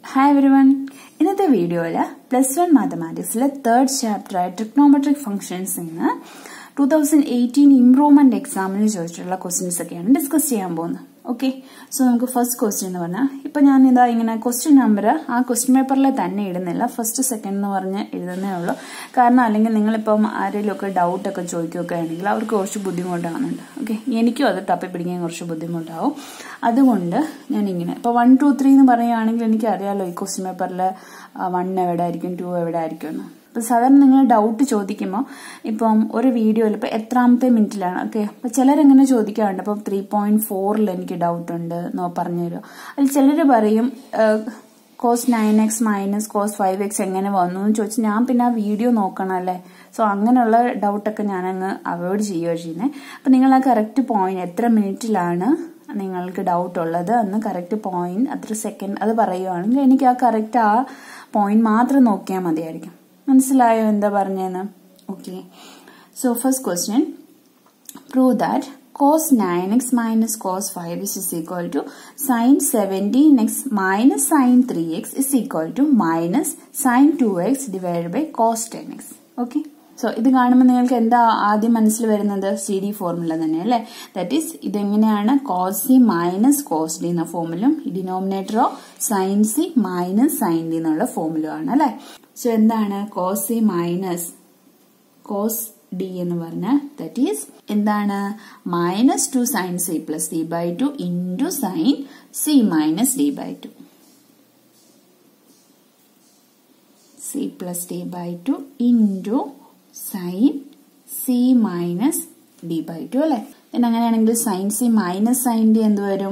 Hi every everyone ഇന്നത്തെ വീഡിയോയിൽ plus one മാത്തമാറ്റിക്സിലെ തേർഡ് ചാപ്റ്ററായ ട്രിക്നോമെട്രിക് ഫംഗ്ഷൻസിൽ നിന്ന് ടൂ തൗസൻഡ് എയ്റ്റീൻ ഇംപ്രൂവ്മെന്റ് എക്സാമിന് ചോദിച്ചിട്ടുള്ള ക്വസ്റ്റ്യൻസ് ഒക്കെയാണ് ഡിസ്കസ് ചെയ്യാൻ പോകുന്നത് ഓക്കെ സോ നമുക്ക് ഫസ്റ്റ് ക്വസ്റ്റ്യൻ എന്ന് പറഞ്ഞാൽ ഇപ്പൊ ഞാൻ ഇതാ ഇങ്ങനെ ക്വസ്റ്റ്യൻ നമ്പർ ആ ക്വസ്റ്റ്യൻ പേപ്പറിൽ തന്നെ ഇടുന്നില്ല ഫസ്റ്റ് സെക്കൻഡ് എന്ന് പറഞ്ഞ് എഴുതുന്നേ ഉള്ളൂ കാരണം അല്ലെങ്കിൽ നിങ്ങളിപ്പം ആരെങ്കിലുമൊക്കെ ഡൗട്ടൊക്കെ ചോദിക്കുകയൊക്കെ ആണെങ്കിൽ അവർക്ക് കുറച്ച് ബുദ്ധിമുട്ടാകുന്നുണ്ട് ഓക്കെ എനിക്കും അത് തപ്പി പിടിക്കാൻ കുറച്ച് ബുദ്ധിമുട്ടാവും അതുകൊണ്ട് ഞാൻ ഇങ്ങനെ ഇപ്പോൾ വൺ ടു ത്രീ എന്ന് പറയുകയാണെങ്കിൽ എനിക്കറിയാലോ ഈ ക്വസ്റ്റ്യൻ പേപ്പറിൽ വൺ എവിടെ ആയിരിക്കും ടു എവിടെ ആയിരിക്കും എന്ന് ഇപ്പം സാധാരണ നിങ്ങൾ ഡൗട്ട് ചോദിക്കുമ്പോൾ ഇപ്പം ഒരു വീഡിയോയിൽ ഇപ്പം എത്രാമത്തെ മിനിറ്റിലാണ് ഓക്കെ അപ്പം ചിലരെങ്ങനെ ചോദിക്കാറുണ്ട് അപ്പം ത്രീ പോയിന്റ് ഫോറിൽ എനിക്ക് ഡൗട്ട് ഉണ്ട് എന്നോ പറഞ്ഞു തരുമോ അതിൽ ചിലർ പറയും cos nine x minus cos five x എങ്ങനെ വന്നു എന്ന് ചോദിച്ചാൽ ഞാൻ പിന്നെ ആ വീഡിയോ നോക്കണം അല്ലേ സോ അങ്ങനെയുള്ള ഡൗട്ടൊക്കെ ഞാനങ്ങ് അവോയ്ഡ് ചെയ്യുകയോ ചെയ്യുന്നത് അപ്പം നിങ്ങൾ ആ കറക്റ്റ് പോയിന്റ് എത്ര മിനിറ്റിലാണ് നിങ്ങൾക്ക് ഡൗട്ട് ഉള്ളത് എന്ന് കറക്റ്റ് പോയിന്റ് അത്ര സെക്കൻഡ് അത് പറയുവാണെങ്കിൽ എനിക്ക് ആ കറക്റ്റ് ആ പോയിന്റ് മാത്രം നോക്കിയാൽ മതിയായിരിക്കും മനസ്സിലായോ എന്താ പറഞ്ഞതെന്ന് okay so first question prove that cos 9x minus cos 5 is equal to sin 17x minus sin 3x is equal to minus sin 2x divided by cos 10x. Okay. So ഇത് കാണുമ്പോൾ നിങ്ങൾക്ക് എന്താ ആദ്യം മനസ്സിൽ വരുന്നത് സി ഡി ഫോർമുല തന്നെ അല്ലേ that is ഇതെങ്ങനെയാണ് cos C minus cos D എന്ന ഫോമുലും ഡിനോമിനേറ്ററോ sine C minus sine D എന്നുള്ള ഫോമുലും ആണ് അല്ലേ സോ എന്താണ് cos C minus cos D എന്ന് പറഞ്ഞാൽ ദറ്റ് ഈസ് എന്താണ് minus two sine C plus D by two into sine C minus D by two C plus D by two into sine C minus D by two അല്ലെ പിന്നെ അങ്ങനെയാണെങ്കിൽ sine C minus sine D എന്ത് വരും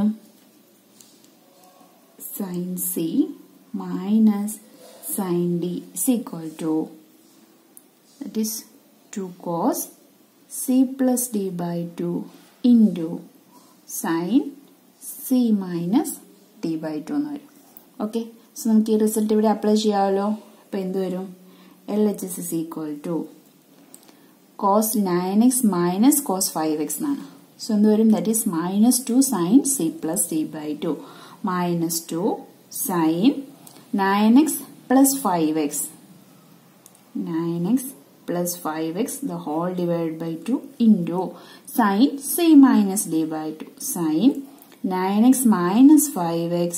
sine C minus sine D is equal to that is 2 cos c plus d by 2 into sin c minus d by 2 എന്ന് വരും okay so നമുക്ക് ഈ result ഇവിടെ അപ്ലൈ ചെയ്യാമല്ലോ അപ്പൊ എന്ത് വരും L H S is equal to cos nine x minus cos five x എന്നാണ് സോ എന്ത് വരും that is minus two sine C plus D by two minus two sine nine x plus five x nine x plus 5x the whole divided by 2 into sin c minus d by 2 sin 9x minus 5x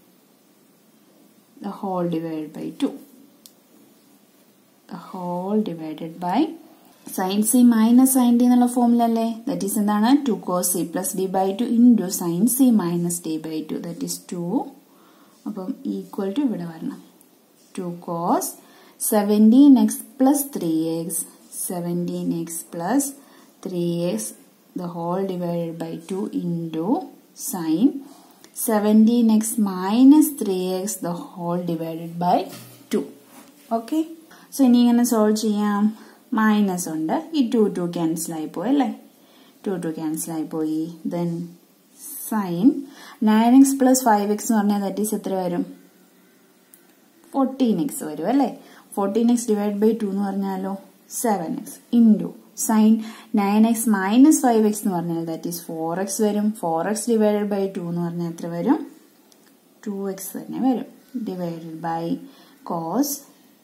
the whole divided by 2 the whole divided by sin c minus sin d എന്നുള്ള formula അല്ലേ that is എന്താണ് two cos C plus D by two into sine C minus D by two that is two അപ്പം equal to ഇവിടെ വരണം two cos 17x plus 3x 17x plus 3x the whole divided by 2 into sine 17x minus 3x the whole divided by 2 okay so ഇനി ഇങ്ങനെ solve ചെയ്യാം minus ഉണ്ട് ഈ two two cancel ആയി പോയി അല്ലേ ടു ടു ക്യാൻസൽ ആയി പോയി then sine nine x plus five x എന്ന് പറഞ്ഞാൽ ദറ്റ് ഈസ് എത്ര വരും ഫോർട്ടീൻ എക്സ് വരും അല്ലേ fourteen x divide by two എന്ന് പറഞ്ഞാലോ seven x into sine nine x minus five x എന്ന് പറഞ്ഞാൽ ദാറ്റ് ഈസ് ഫോർ എക്സ് വരും four x divided by two എന്ന് പറഞ്ഞാൽ എത്ര വരും ടു എക്സ് തന്നെ വരും divided by cos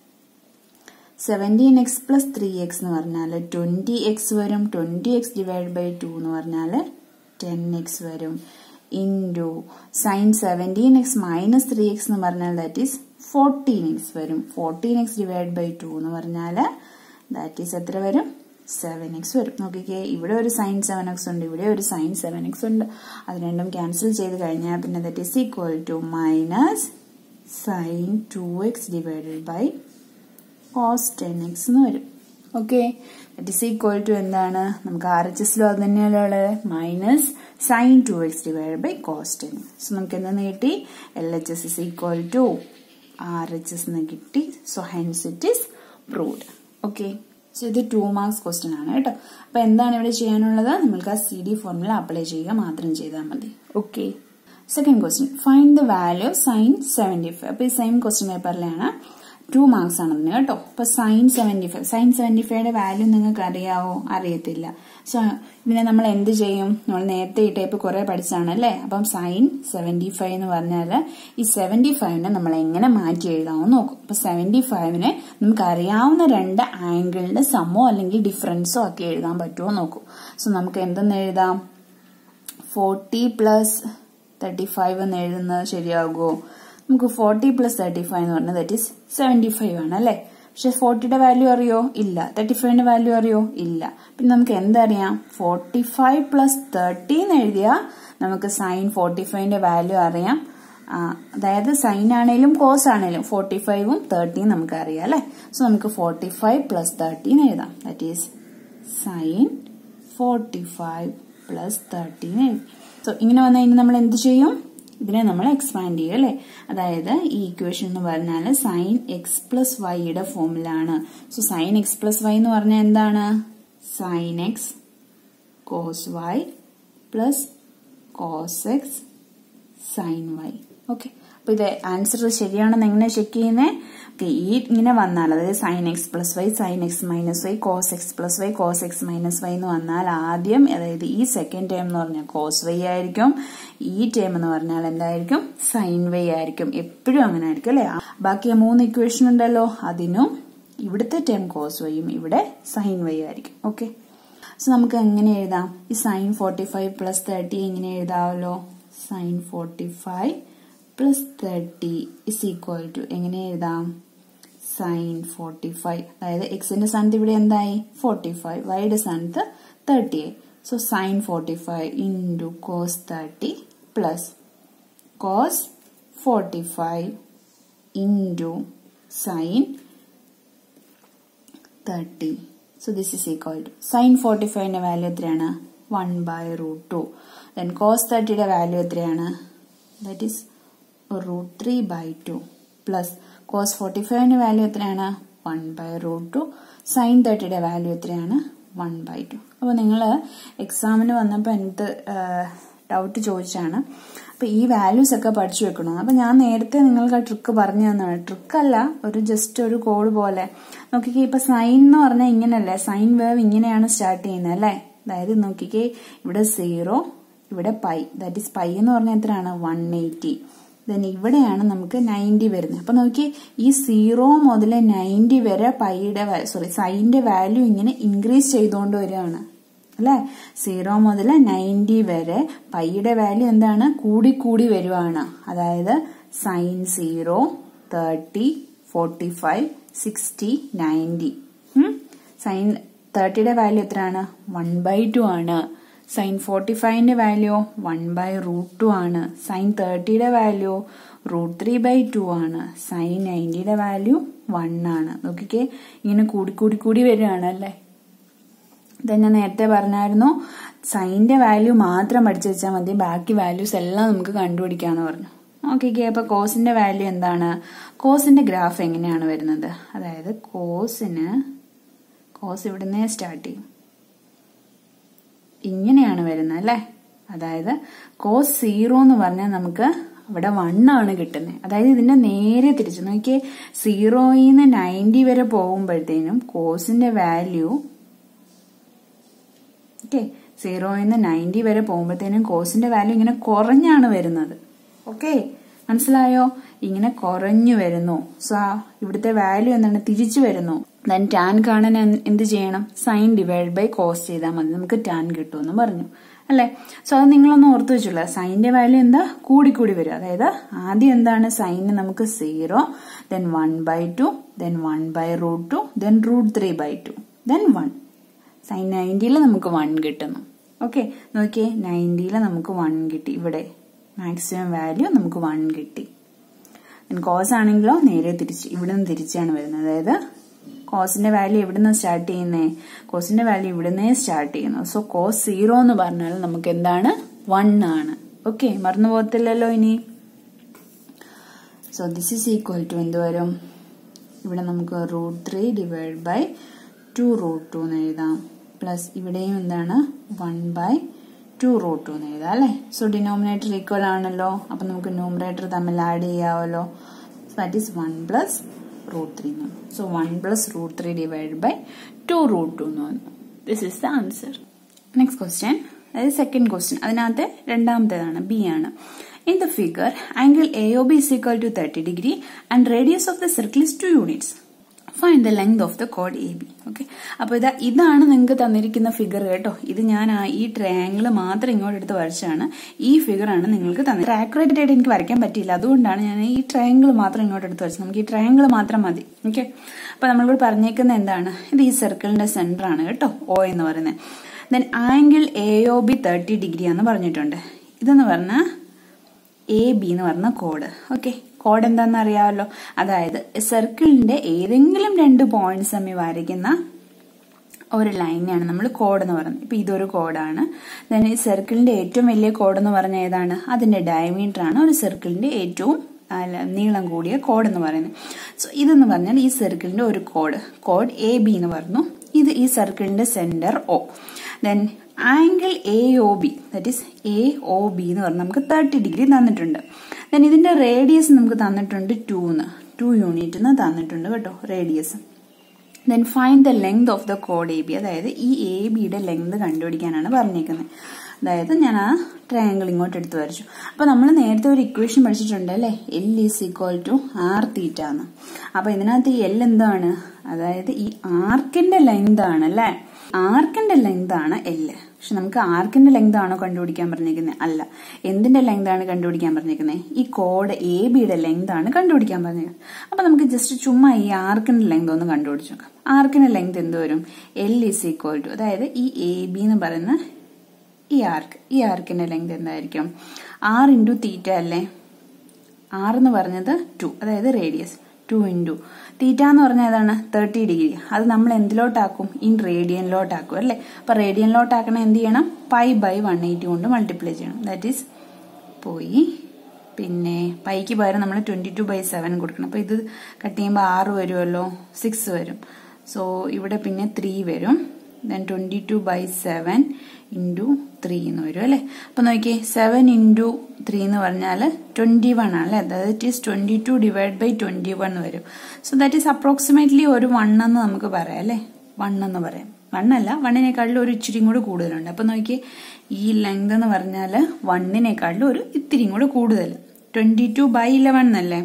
seventeen x plus three x എന്ന് പറഞ്ഞാൽ ട്വൻറ്റി എക്സ് വരും twenty x divide by two എന്ന് പറഞ്ഞാൽ ടെൻ എക്സ് വരും into sine seventeen x minus three x എന്ന് പറഞ്ഞാൽ ദാറ്റ് ഈസ് ഫോർട്ടീൻ എക്സ് വരും fourteen x divide by two എന്ന് പറഞ്ഞാൽ ദാറ്റ് ഈസ് എത്ര വരും സെവൻ എക്സ് വരും നോക്കിക്കേ ഇവിടെ ഒരു സൈൻ സെവൻ എക്സ് ഉണ്ട് ഇവിടെ ഒരു സൈൻ സെവൻ എക്സ് ഉണ്ട് അത് രണ്ടും ക്യാൻസൽ ചെയ്ത് കഴിഞ്ഞാൽ പിന്നെ that is equal to minus sine two x divided by cos ten x എന്ന് വരും okay that is equal to എന്താണ് നമുക്ക് ആർ എച്ച് എസിലും അത് തന്നെയല്ലോ ഉള്ളത് minus sine two x divide by cos ten so നമുക്ക് എന്താ നീട്ടി L H S is equal to R H S എന്ന് കിട്ടി so hence it is proved okay so ഇത് ടു മാർക്സ് ക്വസ്റ്റ്യൻ ആണ് കേട്ടോ അപ്പൊ എന്താണ് ഇവിടെ ചെയ്യാനുള്ളത് നമ്മൾക്ക് ആ സി ഡി ഫോർമുല അപ്ലൈ ചെയ്യുക മാത്രം ചെയ്താൽ മതി okay second question find the value sine seventy five അപ്പൊ ഈ സെയിം ക്വസ്റ്റ്യൻ പേപ്പറിലാണ് ടു മാർക്സ് ആണ് അതിന് കേട്ടോ അപ്പൊ sine seventy five sine seventy ഫൈവയുടെ വാല്യൂ നിങ്ങൾക്ക് അറിയാവോ അറിയത്തില്ല സോ ഇതിനെ നമ്മൾ എന്ത് ചെയ്യും നമ്മൾ നേരത്തെ ഈ ടൈപ്പ് കുറെ പഠിച്ചാണ് അല്ലേ അപ്പം സൈൻ സെവന്റി ഫൈവ് എന്ന് പറഞ്ഞാൽ ഈ സെവന്റി ഫൈവിനെ നമ്മൾ എങ്ങനെ മാറ്റി എഴുതാമെന്ന് നോക്കും അപ്പൊ സെവന്റി ഫൈവിനെ നമുക്ക് അറിയാവുന്ന രണ്ട് ആംഗിളിന്റെ സമോ അല്ലെങ്കിൽ ഡിഫറൻസോ ആക്കി എഴുതാൻ പറ്റുമോ നോക്കൂ സോ നമുക്ക് എന്തെന്ന് എഴുതാം ഫോർട്ടി പ്ലസ് തേർട്ടി ഫൈവ് എന്ന് എഴുതുന്നത് ശരിയാകുമോ നമുക്ക് ഫോർട്ടി പ്ലസ് തേർട്ടി ഫൈവ് എന്ന് പറഞ്ഞാൽ ദറ്റ് ഈസ് സെവന്റി ഫൈവ് ആണ് അല്ലേ പക്ഷെ ഫോർട്ടിയുടെ വാല്യൂ അറിയോ ഇല്ല തേർട്ടി ഫൈവിന്റെ വാല്യൂ അറിയോ ഇല്ല പിന്നെ നമുക്ക് എന്തറിയാം ഫോർട്ടി ഫൈവ് പ്ലസ് തേർട്ടി എന്ന് എഴുതിയാൽ നമുക്ക് സൈൻ ഫോർട്ടി ഫൈവിന്റെ വാല്യൂ അറിയാം അതായത് സൈൻ ആണേലും കോസ് ആണേലും ഫോർട്ടി ഫൈവും തേർട്ടിയും നമുക്ക് അറിയാം അല്ലെ സോ നമുക്ക് ഫോർട്ടി ഫൈവ് പ്ലസ് തേർട്ടി എന്ന് എഴുതാം that is sine forty five plus thirty എന്ന് എഴുതി സോ ഇങ്ങനെ വന്നു കഴിഞ്ഞാൽ നമ്മൾ എന്ത് ചെയ്യും ഇതിനെ നമ്മൾ എക്സ്പാൻഡ് ചെയ്യും അല്ലെ അതായത് ഈ ഇക്വേഷൻ എന്ന് പറഞ്ഞാൽ സൈൻ എക്സ് പ്ലസ് വൈയുടെ ഫോമിലാണ് so sine x plus y എന്ന് പറഞ്ഞാൽ എന്താണ് sine x cos y plus cos x sine y okay അപ്പൊ ഇത് ആൻസർ ശരിയാണെന്ന് എങ്ങനെ ചെക്ക് ചെയ്യുന്നത് ഓക്കെ ഈ ഇങ്ങനെ വന്നാൽ അതായത് sine x plus y sine x minus y cos x plus y cos x minus y എന്ന് വന്നാൽ ആദ്യം അതായത് ഈ സെക്കൻഡ് ടേം എന്ന് പറഞ്ഞാൽ കോസ് വൈ ആയിരിക്കും ഈ ടേം എന്ന് പറഞ്ഞാൽ എന്തായിരിക്കും സൈൻ വൈ ആയിരിക്കും എപ്പോഴും അങ്ങനെ ആയിരിക്കും അല്ലെ ബാക്കി മൂന്ന് ഇക്വേഷൻ ഉണ്ടല്ലോ അതിനും ഇവിടുത്തെ ടേം കോസ് വൈയും ഇവിടെ സൈൻ വൈ ആയിരിക്കും ഓക്കെ സോ നമുക്ക് എങ്ങനെ എഴുതാം ഈ sine forty five plus thirty എങ്ങനെ എഴുതാമല്ലോ sine forty five plus thirty is equal to എങ്ങനെ എഴുതാം സൈൻ ഫോർട്ടി ഫൈവ് അതായത് എക്സിന്റെ സ്ഥാനത്ത് ഇവിടെ എന്തായി ഫോർട്ടി ഫൈവ് വൈയുടെ സ്ഥാനത്ത് തേർട്ടി ആയി so sine forty five into cos thirty plus cos forty five into sine thirty so this is equal to sine forty ഫൈവിന്റെ വാല്യൂ എത്രയാണ് one by root two then cos തേർട്ടിയുടെ value എത്രയാണ് that is root three by two plus cos forty ഫൈവിന്റെ value എത്രയാണ് one by root two sine തേർട്ടിയുടെ value എത്രയാണ് one by two അപ്പോൾ നിങ്ങൾ എക്സാമിന് വന്നപ്പോൾ എനിക്ക് ഡൗട്ട് ചോദിച്ചാണ് അപ്പൊ ഈ വാല്യൂസ് ഒക്കെ പഠിച്ചു വെക്കണം അപ്പൊ ഞാൻ നേരത്തെ നിങ്ങൾക്ക് ആ ട്രിക്ക് പറഞ്ഞു തന്നാണ് ട്രിക്കല്ല ഒരു ജസ്റ്റ് ഒരു കോഡ് പോലെ നോക്കിക്കേ ഇപ്പൊ സൈൻ എന്ന് പറഞ്ഞാൽ ഇങ്ങനെയല്ലേ സൈൻ വേവ് ഇങ്ങനെയാണ് സ്റ്റാർട്ട് ചെയ്യുന്നത് അല്ലേ അതായത് നോക്കിക്കേ ഇവിടെ സീറോ ഇവിടെ പൈ ദാറ്റ് ഈസ് പൈ എന്ന് പറഞ്ഞാൽ എത്രയാണ് വൺ എയ്റ്റി ദെൻ ഇവിടെയാണ് നമുക്ക് നയൻറ്റി വരുന്നത് അപ്പൊ നോക്കി ഈ സീറോ മുതൽ നയൻറ്റി വരെ പൈയുടെ സോറി സൈൻ്റെ വാല്യൂ ഇങ്ങനെ ഇൻക്രീസ് ചെയ്തുകൊണ്ട് വരികയാണ് അല്ലെ സീറോ മുതൽ നയൻറ്റി വരെ പൈയുടെ വാല്യൂ എന്താണ് കൂടി കൂടി വരുവാണ് അതായത് sine zero thirty forty five sixty ninety sine തേർട്ടിയുടെ വാല്യൂ എത്രയാണ് വൺ ബൈ ടു ആണ് സൈൻ ഫോർട്ടി ഫൈവിന്റെ value one by root two ആണ് സൈൻ തേർട്ടിയുടെ value root three by two ആണ് സൈൻ നയൻറ്റിയുടെ വാല്യൂ വൺ ആണ് നോക്കിക്കേ ഇങ്ങനെ കൂടി കൂടി കൂടി വരികയാണ് അല്ലേ ഇതെന്നെ നേരത്തെ പറഞ്ഞായിരുന്നു സൈൻ്റെ വാല്യൂ മാത്രം പഠിച്ചു വെച്ചാൽ മതി ബാക്കി വാല്യൂസ് എല്ലാം നമുക്ക് കണ്ടുപിടിക്കാന്ന് പറഞ്ഞു ഓക്കെ അപ്പൊ കോസിന്റെ വാല്യൂ എന്താണ് കോസിന്റെ ഗ്രാഫ് എങ്ങനെയാണ് വരുന്നത് അതായത് കോസിന് കോസ് ഇവിടുന്നേ സ്റ്റാർട്ട് ചെയ്യും ഇങ്ങനെയാണ് വരുന്നത് അല്ലേ അതായത് കോസ് സീറോ എന്ന് പറഞ്ഞാൽ നമുക്ക് ഇവിടെ വൺ ആണ് കിട്ടുന്നത് അതായത് ഇതിന്റെ നേരെ തിരിച്ചു നോക്കിയേ സീറോയിൽ നിന്ന് നയൻറ്റി വരെ പോകുമ്പോഴത്തേനും കോസിന്റെ വാല്യൂ ഓക്കെ സീറോയിൽ നിന്ന് നയൻറ്റി വരെ പോകുമ്പോഴത്തേനും കോസിന്റെ വാല്യൂ ഇങ്ങനെ കുറഞ്ഞാണ് വരുന്നത് ഓക്കെ മനസ്സിലായോ ഇങ്ങനെ കുറഞ്ഞു വരുന്നു സോ ഇവിടുത്തെ വാല്യൂ എന്താണ് തിരിച്ചു വരുന്നു ദെൻ ടാൻ കാണാൻ എന്ത് ചെയ്യണം സൈൻ ഡിവൈഡ് ബൈ കോസ് ചെയ്താൽ മതി നമുക്ക് ടാൻ കിട്ടുമെന്ന് പറഞ്ഞു അല്ലെ സോ അത് നിങ്ങളൊന്ന് ഓർത്തു വെച്ചുള്ള സൈനിന്റെ വാല്യൂ എന്താ കൂടി കൂടി വരും അതായത് ആദ്യം എന്താണ് സൈന് നമുക്ക് zero then one by two then one by root two then root three by two then one sine നയൻറ്റിയിൽ നമുക്ക് വൺ കിട്ടുന്നു ഓക്കെ നോക്കിയേ നയൻറ്റിയിൽ നമുക്ക് വൺ കിട്ടി ഇവിടെ മാക്സിമം വാല്യൂ നമുക്ക് വൺ കിട്ടി കോസ് ആണെങ്കിലോ നേരെ തിരിച്ച് ഇവിടെ നിന്ന് തിരിച്ചാണ് വരുന്നത് അതായത് കോസിന്റെ വാല്യൂ എവിടെ നിന്ന് സ്റ്റാർട്ട് ചെയ്യുന്നേ കോസിന്റെ വാല്യൂ ഇവിടുന്നേ സ്റ്റാർട്ട് ചെയ്യുന്നു സോ കോസ് സീറോ എന്ന് പറഞ്ഞാൽ നമുക്ക് എന്താണ് വൺ ആണ് ഓക്കെ മറന്നു പോകത്തില്ലല്ലോ ഇനി so this is equal to എന്ത് വരും ഇവിടെ നമുക്ക് root three divide by two root two എന്ന് എഴുതാം പ്ലസ് ഇവിടെയും എന്താണ് one by two root two എന്ന് എഴുതാം അല്ലേ സോ ഡിനോമിനേറ്റർ ഈക്വൽ ആണല്ലോ അപ്പൊ നമുക്ക് ന്യൂമറേറ്റർ തമ്മിൽ ആഡ് ചെയ്യാമല്ലോ that is one plus root three എന്ന് so one plus root three divide by two root two എന്ന് വന്നു this is the answer next question അതായത് സെക്കൻഡ് ക്വസ്റ്റ്യൻ അതിനകത്ത് രണ്ടാമത്തേതാണ് ബി ആണ് in the figure angle A O B is equal to thirty degree and radius of the circle is two units find the length of the കോഡ് A B okay അപ്പോൾ ഇതാ ഇതാണ് നിങ്ങൾക്ക് തന്നിരിക്കുന്ന figure കേട്ടോ ഇത് ഞാൻ ആ ഈ ട്രയാങ്കിൾ മാത്രം ഇങ്ങോട്ട് എടുത്ത് വരച്ചാണ് ഈ ഫിഗറാണ് നിങ്ങൾക്ക് തന്നത് ആക്യുറേറ്റ് ആയിട്ട് എനിക്ക് വരയ്ക്കാൻ പറ്റിയില്ല അതുകൊണ്ടാണ് ഞാൻ ഈ ട്രയാങ്കിൾ മാത്രം ഇങ്ങോട്ട് എടുത്ത് വരച്ചത് നമുക്ക് ഈ ട്രയാങ്കിൾ മാത്രം മതി ഓക്കെ അപ്പോൾ നമ്മളോട് പറഞ്ഞേക്കുന്നത് എന്താണ് ഇത് ഈ സർക്കിളിന്റെ സെന്റർ ആണ് കേട്ടോ ഒ എന്ന് പറയുന്നത് then angle A O B thirty degree എന്ന് പറഞ്ഞിട്ടുണ്ട് ഇതെന്ന് പറഞ്ഞാൽ എ ബി എന്ന് പറഞ്ഞ കോഡ് ഓക്കെ കോഡ് എന്താണെന്ന് അറിയാമല്ലോ അതായത് സർക്കിളിന്റെ ഏതെങ്കിലും രണ്ട് പോയിന്റ്സ് തമ്മിൽ വരയ്ക്കുന്ന ഒരു ലൈനെയാണ് നമ്മൾ കോഡ് എന്ന് പറയുന്നത് ഇപ്പൊ ഇതൊരു കോഡാണ് ദെൻ ഈ സർക്കിളിന്റെ ഏറ്റവും വലിയ കോഡ് എന്ന് പറഞ്ഞ ഏതാണ് അതിന്റെ ഡയമീറ്റർ ആണ് ഒരു സർക്കിളിന്റെ ഏറ്റവും നീളം കൂടിയ കോഡ് എന്ന് പറയുന്നത് സോ ഇതെന്ന് പറഞ്ഞാൽ ഈ സർക്കിളിന്റെ ഒരു കോഡ് കോഡ് എ ബി എന്ന് പറഞ്ഞു ഇത് ഈ സർക്കിളിന്റെ centre O then angle A O B that is A O B എന്ന് പറഞ്ഞാൽ നമുക്ക് തേർട്ടി ഡിഗ്രി തന്നിട്ടുണ്ട് ദെൻ ഇതിന്റെ റേഡിയസ് നമുക്ക് തന്നിട്ടുണ്ട് ടു എന്ന് ടു യൂണിറ്റ് എന്ന് തന്നിട്ടുണ്ട് കേട്ടോ radius then find the length of the കോഡ് എ ബി അതായത് ഈ എ ബിയുടെ ലെങ്ത് കണ്ടുപിടിക്കാനാണ് പറഞ്ഞേക്കുന്നത് അതായത് ഞാൻ ആ ട്രയാങ്കിൾ ഇങ്ങോട്ട് എടുത്തു വരച്ചു അപ്പൊ നമ്മൾ നേരത്തെ ഒരു ഇക്വേഷൻ പഠിച്ചിട്ടുണ്ട് അല്ലേ L is equal to R theta എന്ന് അപ്പൊ ഇതിനകത്ത് ഈ എൽ എന്താണ് അതായത് ഈ ആർക്കിന്റെ ലെങ്ത് ആണ് അല്ലേ ആർക്കിന്റെ ലെങ്ത് ആണ് എല് പക്ഷെ നമുക്ക് ആർക്കിന്റെ ലെങ്ത് ആണോ കണ്ടുപിടിക്കാൻ പറഞ്ഞിരിക്കുന്നത് അല്ല എന്തിന്റെ ലെങ്ത് ആണ് കണ്ടുപിടിക്കാൻ പറഞ്ഞിരിക്കുന്നത് ഈ കോഡ് എ ബിയുടെ ലെങ്ത് ആണ് കണ്ടുപിടിക്കാൻ പറഞ്ഞിരിക്കുന്നത് അപ്പൊ നമുക്ക് ജസ്റ്റ് ചുമ്മാ ഈ ആർക്കിന്റെ ലെങ്ത് ഒന്ന് കണ്ടുപിടിച്ച് നോക്കാം ആർക്കിന്റെ ലെങ്ത് എന്ത് വരും എൽ ഈസ് ഈക്വൽ ടു അതായത് ഈ എ ബി എന്ന് പറയുന്ന ഈ ആർക്ക് ഈ ആർക്കിന്റെ ലെങ്ത് എന്തായിരിക്കും ആർ ഇൻറ്റു തീറ്റ അല്ലേ ആർ എന്ന് പറഞ്ഞത് ടു അതായത് റേഡിയസ് ടു ഇൻറ്റു തീറ്റ എന്ന് പറഞ്ഞാൽ ഏതാണ് തേർട്ടി ഡിഗ്രി അത് നമ്മൾ എന്തിലോട്ടാക്കും ഇൻ റേഡിയനിലോട്ടാക്കും അല്ലേ അപ്പൊ റേഡിയനിലോട്ടാക്കണ എന്ത് ചെയ്യണം പൈ ബൈ വൺ എയ്റ്റി കൊണ്ട് മൾട്ടിപ്ലൈ ചെയ്യണം ദാറ്റ് ഈസ് പോയി പിന്നെ പൈക്ക് പകരം നമ്മൾ ട്വന്റി ടു ബൈ സെവൻ കൊടുക്കണം അപ്പൊ ഇത് കട്ട് ചെയ്യുമ്പോൾ ആറ് വരുമല്ലോ സിക്സ് വരും സോ ഇവിടെ പിന്നെ ത്രീ വരും then twenty two by seven into three എന്ന് വരും അല്ലേ അപ്പൊ നോക്കിയേ സെവൻ ഇൻറ്റു ത്രീ എന്ന് പറഞ്ഞാൽ ട്വന്റി വൺ ആണ് അല്ലേ that is twenty two divide by twenty one വരും സോ ദാറ്റ് ഈസ് അപ്രോക്സിമേറ്റ്ലി ഒരു വൺ എന്ന് നമുക്ക് പറയാം അല്ലേ വൺ എന്ന് പറയാം വണ്ണല്ല വണ്ണിനേക്കാളിലും ഒരു ഇച്ചിരിയും കൂടി കൂടുതലുണ്ട് അപ്പൊ നോക്കിയേ ഈ ലെങ്ത് എന്ന് പറഞ്ഞാൽ വണ്ണിനേക്കാളിലും ഒരു ഇത്തിരിയും കൂടി കൂടുതൽ ട്വന്റി ടു ബൈ ഇലവൻ എന്നല്ലേ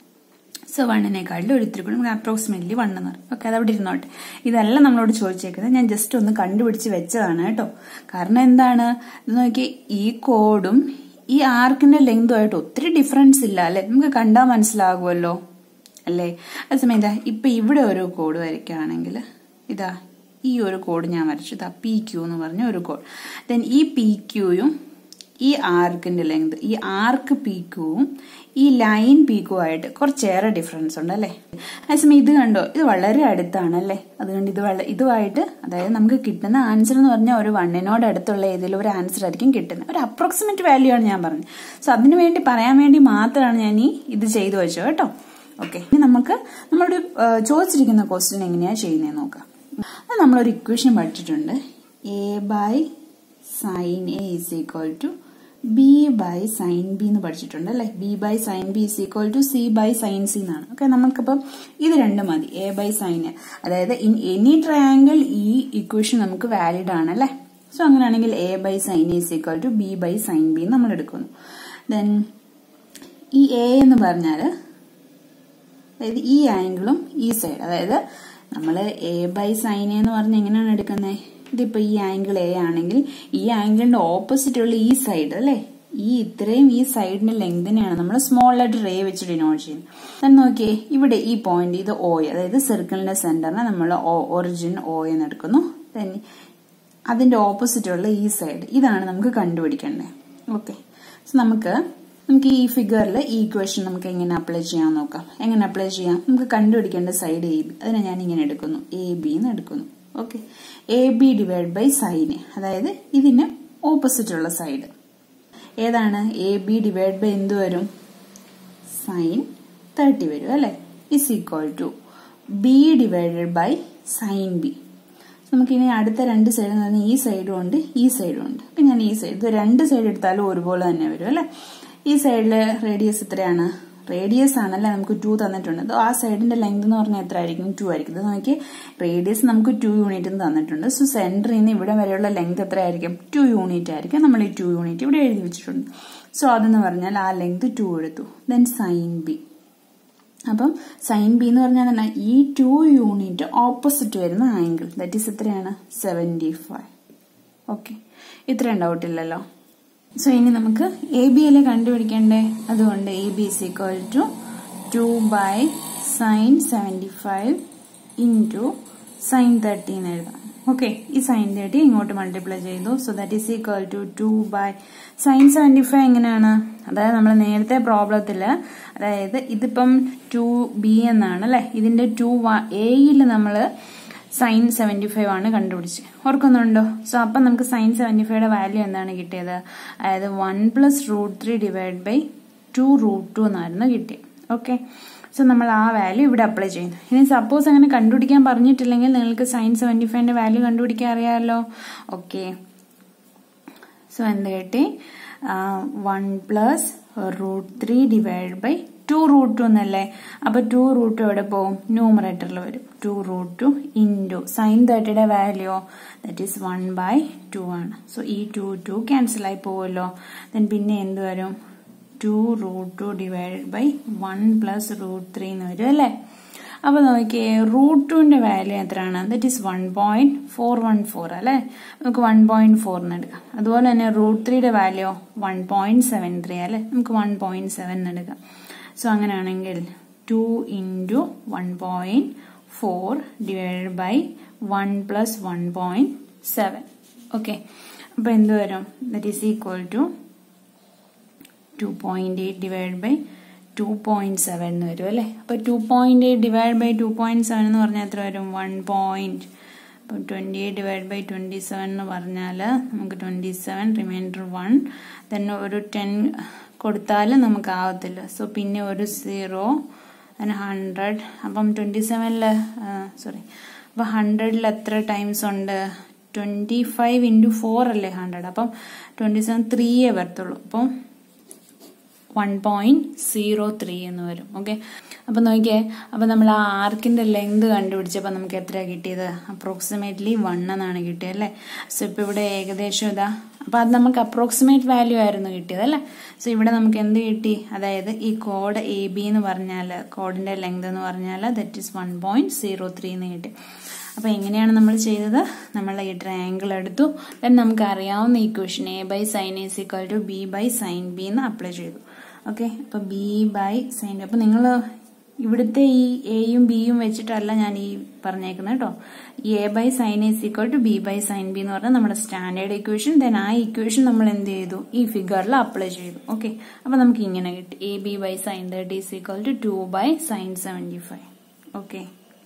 സോ വണ്ണിനേക്കാളിലും ഒരു ഇത്തിരി കൂടി അപ്രോക്സിമേറ്റ്ലി വൺ എന്ന് പറയും ഓക്കെ അതവിടെ ഇരുന്നോട്ടെ ഇതല്ല നമ്മളോട് ചോദിച്ചേക്കുന്നത് ഞാൻ ജസ്റ്റ് ഒന്ന് കണ്ടുപിടിച്ച് വെച്ചതാണ് കേട്ടോ കാരണം എന്താണ് ഇത് നോക്കി ഈ കോഡും ഈ ആർക്കിന്റെ ലെങ്തുമായിട്ട് ഒത്തിരി ഡിഫറൻസ് ഇല്ല അല്ലെ നമുക്ക് കണ്ടാൽ മനസ്സിലാകുമല്ലോ അല്ലേ അതേസമയം ഇതാ ഇപ്പൊ ഇവിടെ ഒരു കോഡ് വരയ്ക്കുകയാണെങ്കിൽ ഇതാ ഈ ഒരു കോഡ് ഞാൻ വരച്ചു ഇതാ പി ക്യൂ എന്ന് പറഞ്ഞ ഒരു കോഡ് ദെൻ ഈ പി ക്യൂയും ഈ ആർക്കിന്റെ ലെങ്ത് ഈ ആർക്ക് പീക്കുവും ഈ ലൈൻ പീക്കും ആയിട്ട് കുറച്ചേറെ ഡിഫറൻസ് ഉണ്ട് അല്ലേ അതേസമയം ഇത് കണ്ടോ ഇത് വളരെ അടുത്താണ് അല്ലേ അതുകൊണ്ട് ഇത് വളരെ ഇതുമായിട്ട് അതായത് നമുക്ക് കിട്ടുന്ന ആൻസർ എന്ന് പറഞ്ഞാൽ ഒരു വണ്ണിനോട് അടുത്തുള്ള ഏതെങ്കിലും ഒരു ആൻസർ ആയിരിക്കും കിട്ടുന്നത് ഒരു അപ്രോക്സിമേറ്റ് വാല്യൂ ആണ് ഞാൻ പറഞ്ഞത് സോ അതിനു വേണ്ടി പറയാൻ വേണ്ടി മാത്രമാണ് ഞാൻ ഈ ഇത് ചെയ്തു വെച്ചത് കേട്ടോ ഓക്കെ ഇനി നമുക്ക് നമ്മളോട് ചോദിച്ചിരിക്കുന്ന ക്വസ്റ്റ്യൻ എങ്ങനെയാണ് ചെയ്യുന്നത് നോക്കാം അത് നമ്മളൊരു ഇക്വേഷൻ പഠിച്ചിട്ടുണ്ട് A by sine A is equal to B by sine B എന്ന് പഠിച്ചിട്ടുണ്ട് അല്ലെ B by sine B is equal to C by sine C എന്നാണ് ഓക്കെ നമുക്കിപ്പം ഇത് രണ്ടും മതി എ ബൈ സൈൻ അതായത് ഇൻ എനി ട്രയാങ്കിൾ ഈ ഇക്വേഷൻ നമുക്ക് വാലിഡ് ആണ് അല്ലെ സോ അങ്ങനെയാണെങ്കിൽ A by sine is equal to B by sine B നമ്മൾ എടുക്കുന്നു ദെൻ ഈ എ എന്ന് പറഞ്ഞാൽ അതായത് ഈ ആംഗിളും ഈ സൈഡ് അതായത് നമ്മൾ എ ബൈ സൈൻ എന്ന് പറഞ്ഞ് എങ്ങനെയാണ് എടുക്കുന്നത് ഇതിപ്പോ ഈ ആംഗിൾ എ ആണെങ്കിൽ ഈ ആംഗിളിന്റെ ഓപ്പോസിറ്റ് ഉള്ള ഈ സൈഡ് അല്ലേ ഈ ഇത്രയും ഈ സൈഡിന്റെ ലെങ്തിനെയാണ് നമ്മൾ സ്മോൾ ലെറ്റർ എ വെച്ച് ഡിനോട്ട് ചെയ്യുന്നത് നോക്കിയേ ഇവിടെ ഈ പോയിന്റ് ഇത് ഓ അതായത് സർക്കിളിന്റെ സെന്ററിനെ നമ്മൾ ഒറിജിൻ ഓ എന്ന് എടുക്കുന്നു അതിന്റെ ഓപ്പോസിറ്റ് ഉള്ള ഈ സൈഡ് ഇതാണ് നമുക്ക് കണ്ടുപിടിക്കേണ്ടത് ഓക്കെ സോ നമുക്ക് നമുക്ക് ഈ ഫിഗറിൽ ഈ ഇക്വേഷൻ നമുക്ക് എങ്ങനെ അപ്ലൈ ചെയ്യാൻ നോക്കാം എങ്ങനെ അപ്ലൈ ചെയ്യാം നമുക്ക് കണ്ടുപിടിക്കേണ്ട സൈഡ് എ ബി അതിനെ ഞാൻ ഇങ്ങനെ എടുക്കുന്നു എ ബി എന്ന് എടുക്കുന്നു okay A B divide by sine അതായത് ഇതിന് ഓപ്പോസിറ്റ് ഉള്ള സൈഡ് ഏതാണ് എ ബി ഡിവൈഡ് ബൈ എന്ത് വരും സൈൻ തേർട്ടി വരും അല്ലെ is equal to B divided by sine B നമുക്കിനി അടുത്ത രണ്ട് സൈഡ് എന്ന് പറഞ്ഞാൽ ഈ സൈഡും ഉണ്ട് ഈ സൈഡും ഉണ്ട് അപ്പൊ ഞാൻ ഈ സൈഡ് ഇത് രണ്ട് സൈഡ് എടുത്താലും ഒരുപോലെ തന്നെ വരും അല്ലെ ഈ സൈഡില് റേഡിയസ് എത്രയാണ് റേഡിയസ് ആണല്ലേ നമുക്ക് ടു തന്നിട്ടുണ്ട് ആ സൈഡിന്റെ ലെങ്ത് എന്ന് പറഞ്ഞാൽ എത്ര ആയിരിക്കും ടു ആയിരിക്കും ഇത് നോക്കി റേഡിയസ് നമുക്ക് ടു യൂണിറ്റ് തന്നിട്ടുണ്ട് സോ സെന്ററിൽ നിന്ന് ഇവിടെ വരെയുള്ള ലെങ്ത് എത്ര ആയിരിക്കും ടു യൂണിറ്റ് ആയിരിക്കും നമ്മൾ ഈ ടു യൂണിറ്റ് ഇവിടെ എഴുതി വെച്ചിട്ടുണ്ട് സോ അതെന്ന് പറഞ്ഞാൽ ആ ലെങ്ത് ടു എടുത്തു ദെൻ സൈൻ ബി അപ്പം സൈൻ ബി എന്ന് പറഞ്ഞാൽ എന്നാ ഈ ടു യൂണിറ്റ് ഓപ്പോസിറ്റ് വരുന്ന ആംഗിൾ ദറ്റ് ഈസ് എത്രയാണ് സെവൻറ്റി ഫൈവ് ഓക്കെ ഇത്രയും ഡൗട്ട് ഇല്ലല്ലോ സോ ഇനി നമുക്ക് എ ബി അല്ലേ കണ്ടുപിടിക്കണ്ടേ അതുകൊണ്ട് A B is equal to two by sine seventy five into sine thirty എന്ന് എഴുതാം ഓക്കെ ഈ സൈൻ തേർട്ടി ഇങ്ങോട്ട് മൾട്ടിപ്ലൈ ചെയ്തു so that is equal to two by sine seventy five എങ്ങനെയാണ് അതായത് നമ്മൾ നേരത്തെ പ്രോബ്ലത്തിൽ അതായത് ഇതിപ്പം ടു ബി എന്നാണ് അല്ലെ ഇതിന്റെ ടു എയിൽ നമ്മൾ സൈൻ സെവൻറ്റി ഫൈവ് ആണ് കണ്ടുപിടിച്ചത് ഓർക്കുന്നുണ്ടോ സോ അപ്പം നമുക്ക് സൈൻ സെവൻറ്റി ഫൈവയുടെ വാല്യൂ എന്താണ് കിട്ടിയത് അതായത് one plus root three divide by two root two എന്നായിരുന്നു കിട്ടിയത് ഓക്കെ സോ നമ്മൾ ആ വാല്യൂ ഇവിടെ അപ്ലൈ ചെയ്യുന്നു ഇനി സപ്പോസ് അങ്ങനെ കണ്ടുപിടിക്കാൻ പറഞ്ഞിട്ടില്ലെങ്കിൽ നിങ്ങൾക്ക് സൈൻ സെവൻറ്റി ഫൈവിന്റെ വാല്യൂ കണ്ടുപിടിക്കാൻ അറിയാമല്ലോ ഓക്കെ സോ എന്ത് കിട്ടി one plus root three divide by two root two എന്നല്ലേ അപ്പൊ ടു റൂട്ട് എവിടെ പോകും ന്യൂമറേറ്ററിൽ വരും two root two into sine തേർട്ടിയുടെ value that is one by two ആണ് സോ ഈ ടു ടു ക്യാൻസൽ ആയി പോകുമല്ലോ ദെൻ പിന്നെ എന്ത് വരും two root two divided by one plus root three എന്ന് വരും അല്ലേ അപ്പൊ നോക്കിയേ റൂട്ട് ടുവിന്റെ വാല്യൂ എത്രയാണ് that is one point four one four അല്ലെ നമുക്ക് വൺ പോയിന്റ് ഫോർ എന്ന് എടുക്കാം അതുപോലെ തന്നെ റൂട്ട് ത്രീയുടെ value one point seven three അല്ലെ നമുക്ക് വൺ പോയിന്റ് സെവൻ എന്ന് എടുക്കാം സോ അങ്ങനെയാണെങ്കിൽ two into one point four divided by one plus one point seven okay അപ്പൊ എന്ത് വരും that is equal to two point eight divide by two point seven എന്ന് വരും അല്ലേ അപ്പൊ two point eight divide by two point seven എന്ന് പറഞ്ഞാൽ എത്ര വരും വൺ പോയിന്റ് അപ്പം twenty eight divide by twenty seven എന്ന് പറഞ്ഞാൽ നമുക്ക് ട്വൻറ്റി സെവൻ റിമൈൻഡർ വൺ തന്നെ ഒരു ടെൻ കൊടുത്താൽ നമുക്ക് ആവത്തില്ല സോ പിന്നെ ഒരു സീറോ then ഹൺഡ്രഡ് അപ്പം ട്വൻറ്റി സെവനിൽ സോറി അപ്പം ഹൺഡ്രഡിൽ എത്ര ടൈംസ് ഉണ്ട് ട്വൻറ്റി ഫൈവ് ഇൻറ്റു ഫോർ അല്ലേ ഹൺഡ്രഡ് അപ്പം ട്വൻറ്റി സെവൻ ത്രീയേ വരത്തുള്ളൂ അപ്പം വൺ പോയിന്റ് സീറോ ത്രീ എന്ന് വരും ഓക്കെ അപ്പം നോക്കിയേ അപ്പം നമ്മൾ ആ ആർക്കിന്റെ ലെങ്ത് കണ്ടുപിടിച്ചപ്പോൾ നമുക്ക് എത്ര കിട്ടിയത് അപ്രോക്സിമേറ്റ്ലി വൺ എന്നാണ് കിട്ടിയത് അല്ലേ സോ ഇപ്പം ഇവിടെ ഏകദേശം ഇതാ അപ്പം അത് നമുക്ക് അപ്രോക്സിമേറ്റ് വാല്യൂ ആയിരുന്നു കിട്ടിയത് അല്ലേ സോ ഇവിടെ നമുക്ക് എന്ത് കിട്ടി അതായത് ഈ കോഡ് എ ബി എന്ന് പറഞ്ഞാൽ കോഡിന്റെ ലെങ്ത് എന്ന് പറഞ്ഞാൽ that is one point zero three എന്ന് കിട്ടി അപ്പോൾ എങ്ങനെയാണ് നമ്മൾ ചെയ്തത് നമ്മൾ ഈ ട്രയാങ്കിൾ എടുത്തു ദെൻ നമുക്ക് അറിയാവുന്ന equation A by sine is equal to B by sine B എന്ന് അപ്ലൈ ചെയ്തു ഓക്കെ അപ്പോൾ ബി ബൈ സൈൻ അപ്പോൾ നിങ്ങൾ ഇവിടുത്തെ ഈ എയും ബിയും വെച്ചിട്ടല്ല ഞാൻ ഈ പറഞ്ഞേക്കുന്നത് കേട്ടോ A by sine is equal to B by sine B എന്ന് പറഞ്ഞാൽ നമ്മുടെ സ്റ്റാൻഡേർഡ് ഇക്വേഷൻ ദെൻ ആ ഇക്വേഷൻ നമ്മൾ എന്ത് ചെയ്തു ഈ ഫിഗറിൽ അപ്ലൈ ചെയ്തു ഓക്കെ അപ്പോൾ നമുക്ക് ഇങ്ങനെ കിട്ടി A B by sine thirty is equal to two by sine seventy five okay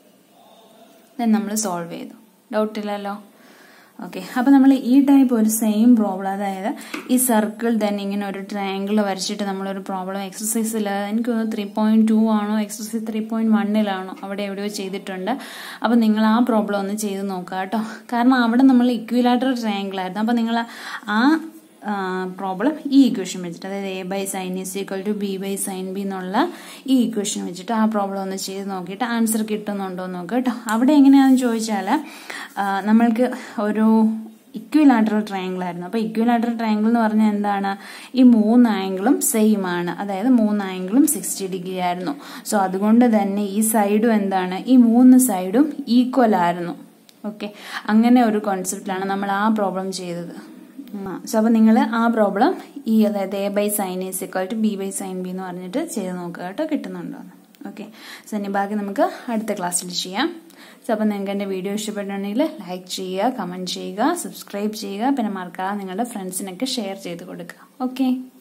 then നമ്മൾ സോൾവ് ചെയ്തു ഡൗട്ടില്ലല്ലോ ഓക്കെ അപ്പോൾ നമ്മൾ ഈ ടൈപ്പ് ഒരു സെയിം പ്രോബ്ലം അതായത് ഈ സർക്കിൾ തന്നെ ഇങ്ങനെ ഒരു ട്രയാങ്കിൾ വരച്ചിട്ട് നമ്മളൊരു പ്രോബ്ലം എക്സസൈസിൽ എനിക്ക് തോന്നുന്നു ത്രീ പോയിന്റ് ടു ആണോ എക്സസൈസ് ത്രീ പോയിന്റ് വണ്ണിലാണോ അവിടെ എവിടെയോ ചെയ്തിട്ടുണ്ട് അപ്പോൾ നിങ്ങൾ ആ പ്രോബ്ലം ഒന്ന് ചെയ്ത് നോക്കുക കേട്ടോ കാരണം അവിടെ നമ്മൾ ഇക്വിലാറ്റർ ട്രയാങ്കിൾ ആയിരുന്നു അപ്പോൾ നിങ്ങൾ ആ പ്രോബ്ലം ഈ ഇക്വേഷൻ വെച്ചിട്ട് അതായത് A by sine is equal to B by sine B എന്നുള്ള ഈ ഇക്വേഷൻ വെച്ചിട്ട് ആ പ്രോബ്ലം ഒന്ന് ചെയ്ത് നോക്കിയിട്ട് ആൻസർ കിട്ടുന്നുണ്ടോ എന്ന് നോക്കുക കേട്ടോ അവിടെ എങ്ങനെയാണെന്ന് ചോദിച്ചാൽ നമ്മൾക്ക് ഒരു ഇക്വിലാറ്ററൽ ട്രയാങ്കിൾ ആയിരുന്നു അപ്പോൾ ഇക്വിലാറ്ററൽ ട്രയാങ്കിൾ എന്ന് പറഞ്ഞാൽ എന്താണ് ഈ മൂന്ന് ആംഗിളും സെയിം ആണ് അതായത് മൂന്ന് ആംഗിളും സിക്സ്റ്റി ഡിഗ്രി ആയിരുന്നു സോ അതുകൊണ്ട് തന്നെ ഈ സൈഡും എന്താണ് ഈ മൂന്ന് സൈഡും ഈക്വൽ ആയിരുന്നു ഓക്കെ അങ്ങനെ ഒരു കോൺസെപ്റ്റിലാണ് നമ്മൾ ആ പ്രോബ്ലം ചെയ്തത് സോ അപ്പോൾ നിങ്ങൾ ആ പ്രോബ്ലം ഈ അതായത് A by sine is equal to B by sine B എന്ന് പറഞ്ഞിട്ട് ചെയ്ത് നോക്കുക കേട്ടോ കിട്ടുന്നുണ്ടോ ഓക്കെ സോ ഇനി ബാക്കി നമുക്ക് അടുത്ത ക്ലാസ്സിൽ ചെയ്യാം സോ അപ്പോൾ നിങ്ങൾക്ക് എൻ്റെ വീഡിയോ ഇഷ്ടപ്പെട്ടുണ്ടെങ്കിൽ ലൈക്ക് ചെയ്യുക കമൻറ്റ് ചെയ്യുക സബ്സ്ക്രൈബ് ചെയ്യുക പിന്നെ മറക്കാതെ നിങ്ങളുടെ ഫ്രണ്ട്സിനൊക്കെ ഷെയർ ചെയ്ത് കൊടുക്കുക ഓക്കെ